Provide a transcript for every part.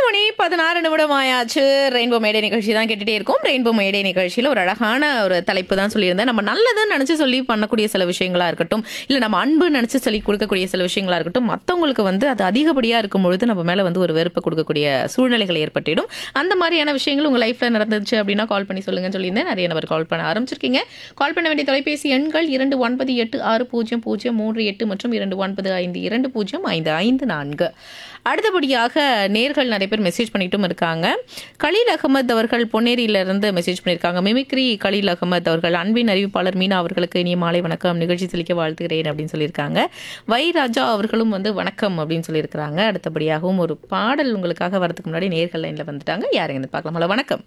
மணி பதினாறு நிமிடம் ஆயாச்சு ரெயின்போ மேடை நிகழ்ச்சி தான் கேட்டுட்டே இருக்கோம் ரெயின்போ மேடை நிகழ்ச்சியில் ஒரு அழகான ஒரு தலைப்பு தான் சொல்லியிருந்தேன் நம்ம நல்லதுன்னு நினச்சி சொல்லி பண்ணக்கூடிய சில விஷயங்களா இருக்கட்டும் இல்லை நம்ம அன்பு நினச்சி சொல்லி கொடுக்கக்கூடிய சில விஷயங்களா இருக்கட்டும் மற்றவங்களுக்கு வந்து அது அதிகப்படியாக இருக்கும் பொழுது நம்ம மேலே வந்து ஒரு வெறுப்பை கொடுக்கக்கூடிய சூழ்நிலைகள் ஏற்பட்டிடும் அந்த மாதிரியான விஷயங்கள் உங்கள் லைஃப்பில் நடந்துச்சு அப்படின்னா கால் பண்ணி சொல்லுங்கன்னு சொல்லியிருந்தேன் நிறைய நபர் கால் பண்ண ஆரம்பிச்சிருக்கீங்க கால் பண்ண வேண்டிய தொலைபேசி எண்கள் இரண்டு ஒன்பது எட்டு ஆறு பூஜ்ஜியம் பூஜ்ஜியம் மூன்று எட்டு மற்றும் இரண்டு ஒன்பது ஐந்து இரண்டு பூஜ்ஜியம் ஐந்து ஐந்து நான்கு அடுத்தபடியாக நேர்கள் நிறைய பேர் மெசேஜ் பண்ணிட்டும் இருக்காங்க கலீல் அகமது அவர்கள் பொன்னேரியிலிருந்து மெசேஜ் பண்ணியிருக்காங்க மிமிக்ரி கலீல் அகமது அவர்கள் அன்பின் அறிவிப்பாளர் மீனா அவர்களுக்கு இனிய மாலை வணக்கம் நிகழ்ச்சி தெளிக்க வாழ்த்துகிறேன் அப்படின்னு சொல்லியிருக்காங்க வை ராஜா அவர்களும் வந்து வணக்கம் அப்படின்னு சொல்லியிருக்கிறாங்க அடுத்தபடியாகவும் ஒரு பாடல் உங்களுக்காக வரதுக்கு முன்னாடி நேர்கள் லைனில் வந்துட்டாங்க யாருங்க பார்க்கலாம் ஹலோ வணக்கம்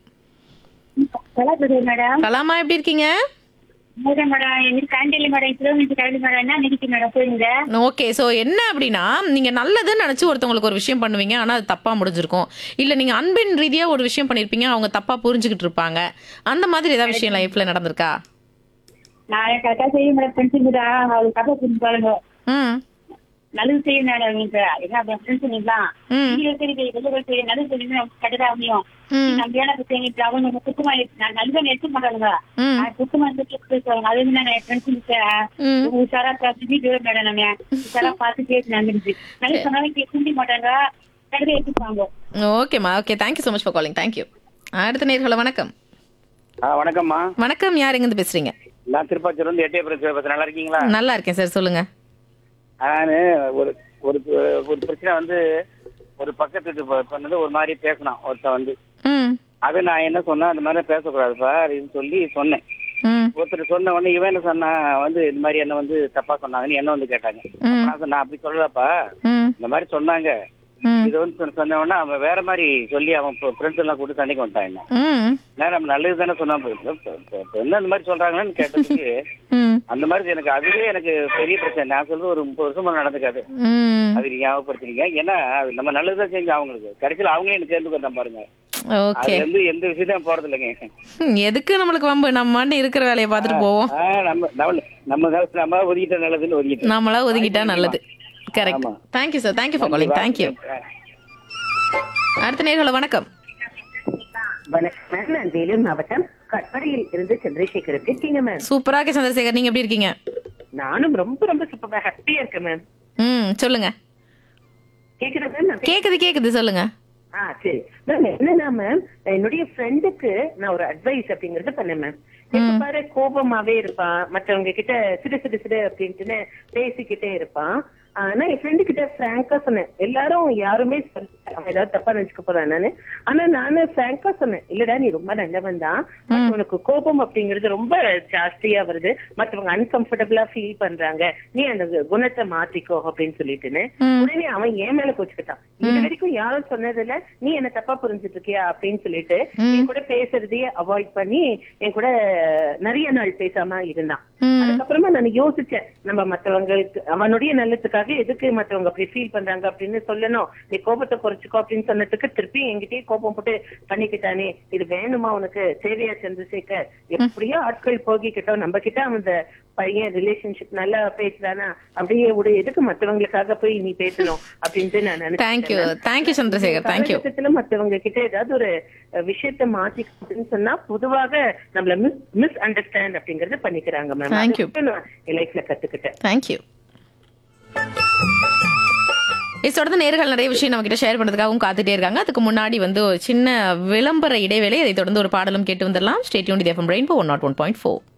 கலாபதி மேடம் கலாமா எப்படி இருக்கீங்க மேடம் மேடம் எங்களுக்கு கேண்டீன்ல மேடம் கிலோமீட்டர் கரண்டி மேடம் என்ன நினைக்கு மேடம் போயிருங்க ஓகே ஸோ என்ன அப்படின்னா நீங்கள் நல்லதுன்னு நினச்சி ஒருத்தவங்களுக்கு ஒரு விஷயம் பண்ணுவீங்க ஆனால் அது தப்பாக முடிஞ்சிருக்கும் இல்லை நீங்கள் அன்பின் ரீதியாக ஒரு விஷயம் பண்ணியிருப்பீங்க அவங்க தப்பாக புரிஞ்சுக்கிட்டு இருப்பாங்க அந்த மாதிரி ஏதாவது விஷயம் லைஃப்பில் நடந்திருக்கா நான் கரெக்டா செய்ய மேடம் ஃப்ரெண்ட்ஸுங்க தான் அவளுக்கு கதை புரிஞ்சு பாருங்க ம் நல்லது செய்ய மேடம் நீங்க என்ன ஃப்ரெண்ட்ஸ் நீங்களா ம். நீங்க சரி வெளியே செய்ய நல்லது செய்ய கட்டதா அமையும் ம். நம்பியான செய்ய அவங்க நம்ம குத்துமா நான் நல்லதான் எடுத்து மாட்டாங்க ம் நான் குத்துமா பேசுவாங்க அது நான் ஃப்ரெண்ட்ஸ் ம் உஷாரா பார்த்து வீடியோ மேடம் நம்ம உஷாரா பார்த்து கேட்டு நம்பிடுச்சு நல்ல சொன்னாலும் கேட்க மாட்டாங்க கடையை எடுத்துப்பாங்க ஓகேம்மா okay thank you so much for calling thank you அடுத்த நேர்களை வணக்கம் ஆ வணக்கம்மா வணக்கம் யார் எங்கேருந்து பேசுறீங்க நான் திருப்பாச்சூர் வந்து எட்டயபுரம் சிவபக்தர் நல்லா இருக்கீங்களா நல்லா இருக்கேன் சார் சொல்லுங்க நான் ஒரு ஒரு ஒரு பிரச்சனை வந்து ஒரு பக்கத்து வீட்டு பொ- பொண்ணு வந்து ஒரு மாதிரி பேசினான் ஒருத்தன் வந்து ம் அது நான் என்ன சொன்னேன் அந்த மாதிரி பேசக்கூடாதுப்பா அப்படின்னு சொல்லி சொன்னேன் ம் ஒருத்தர் சொன்ன உடனே இவன் என்ன சொன்னா வந்து இந்த மாதிரி என்ன வந்து தப்பா சொன்னாங்கன்னு என்ன வந்து கேட்டாங்க ம் நான் சொன்னேன் அப்படி சொல்லலப்பா ம் இந்த மாதிரி சொன்னாங்க ம் இது வந்து சொன்ன- சொன்ன உடனே அவன் வேற மாதிரி சொல்லி அவன் ஃப்ரெண்ட்ஸ் எல்லாம் கூட்டு சண்டைக்கு வந்துட்டான் என்ன ம் நான் நம்ம நல்லது தானே சொன்னா என்ன அந்த மாதிரி சொல்றாங்கன்னு கேட்டதுக்கு ம் அந்த மாதிரி எனக்கு அதுவே எனக்கு பெரிய பிரச்சனை நான் சொல்றது ஒரு முப்பது வருஷமா நடந்துக்காது ம் அது நீங்க ஞாபகப்படுத்துறீங்க ஏன்னா அது நம்ம நல்லதுதான் செஞ்சு அவங்களுக்கு கடைசியில் அவங்களே எனக்கு சேர்ந்து வந்தா பாருங்க ஓகே அதுல இருந்து எந்த விஷயத்தையும் போறது இல்லைங்க ம், எதுக்கு நம்மளுக்கு வம்பு நம்ம மாட்டு இருக்கிற வேலையை பார்த்துட்டு போவோம் ஆ, நம்ம நம்ம நம்ம காலத்துல நம்ம ஒதுக்கிட்ட நல்லதுன்னு ஒதுக்கிட்டோம் நம்மளா ஒதுக்கிட்டா நல்லது கரெக்ட் ஆமா. Thank you sir thank you for calling thank you அடுத்த நேர்களை வணக்கம் வணக்கம் நான் வேலூர் மாவட்டம் கட்படியில் இருந்து சந்திரசேகர் எப்படி இருக்கீங்க மேம் சூப்பரா இருக்கு சந்திரசேகர் நீங்க எப்படி இருக்கீங்க நானும் ரொம்ப ரொம்ப சூப்பரா ஹாப்பியா இருக்கேன் மேம் ம் சொல்லுங்க கேக்குதா மேம் நான் பே- கேக்குது கேக்குது சொல்லுங்க ஆ சரி மேம் என்னன்னா மேம் என்னுடைய ஃப்ரெண்டுக்கு நான் ஒரு அட்வைஸ் அப்படிங்கறது பண்ணேன் மேம் எப்ப பாரு கோபமாவே இருப்பான் மற்றவங்க கிட்ட சிடு சிடு சிடு அப்படின்ட்டுன்னு பேசிக்கிட்டே இருப்பான் ஆனா என் ஃப்ரெண்டு கிட்ட பிராங்கா சொன்னேன் எல்லாரும் யாருமே சொல்ல- அவன் ஏதாவது தப்பா நினைச்சுக்க போறான் நானு ஆனா நானு பிராங்கா சொன்னேன் இல்லடா நீ ரொம்ப நல்லவன் தான் பட் உனக்கு கோபம் அப்படிங்கிறது ரொம்ப ஜாஸ்தியா வருது மத்தவங்க அன்கம்ஃபர்டபுளா ஃபீல் பண்றாங்க நீ அந்த குணத்தை மாத்திக்கோ அப்படின்னு சொல்லிட்டுன்னு உடனே அவன் என் மேல கோச்சுக்கிட்டான் இது வரைக்கும் யாரும் சொன்னதில்ல நீ என்ன தப்பா புரிஞ்சுட்டு இருக்கியா அப்படின்னு சொல்லிட்டு என் கூட பேசுறதையே அவாய்ட் பண்ணி என் கூட நிறைய நாள் பேசாம இருந்தான் அதுக்கப்புறமா நான் யோசிச்சேன் நம்ம மத்தவங்களுக்கு அவனுடைய நல்லதுக்காக எதுக்கு மத்தவங்க அப்படி ஃபீல் பண்றாங்க அப்படின்னு சொல்லணும் நீ கோபத்தை குறைச்சுக்கோ அப்படின்னு சொன்னதுக்கு திருப்பி என்கிட்டயே கோபம் போட்டு பண்ணிக்கிட்டானே இது வேணுமா உனக்கு தேவையா சந்திரசேகர் எப்படியோ ஆட்கள் போகிக்கிட்டோம் நம்ம கிட்ட அந்த பையன் ரிலேஷன்ஷிப் நல்லா பேசுறானா அப்படியே விடு எதுக்கு மத்தவங்களுக்காக போய் நீ பேசணும் அப்படின்ட்டு நான் தேங்க்யூ நினைச்சேன் தேங்க்யூ சந்திரசேகர் தேங்க்யூ காலகட்டத்துல மத்தவங்க கிட்ட ஏதாவது ஒரு அஹ், விஷயத்த மாத்தி அப்படின்னு சொன்னா பொதுவாக நம்மள மிஸ் மிஸ் அண்டர்ஸ்டாண்ட் அப்படிங்கறது பண்ணிக்கிறாங்க மேம் Thank you. என் லைஃப்ல கத்துக்கிட்டேன் தேங்க்யூ இது தொடர்ந்து நேர்கள் நிறைய விஷயம் நம்ம கிட்ட ஷேர் பண்ணதுக்காகவும் காத்துட்டே இருக்காங்க அதுக்கு முன்னாடி வந்து ஒரு சின்ன விளம்பர இடைவேளை அதை தொடர்ந்து ஒரு பாடலும் கேட்டு வந்துடலாம் ஸ்டேட்யூன் இது FM Rainbow one nought one point four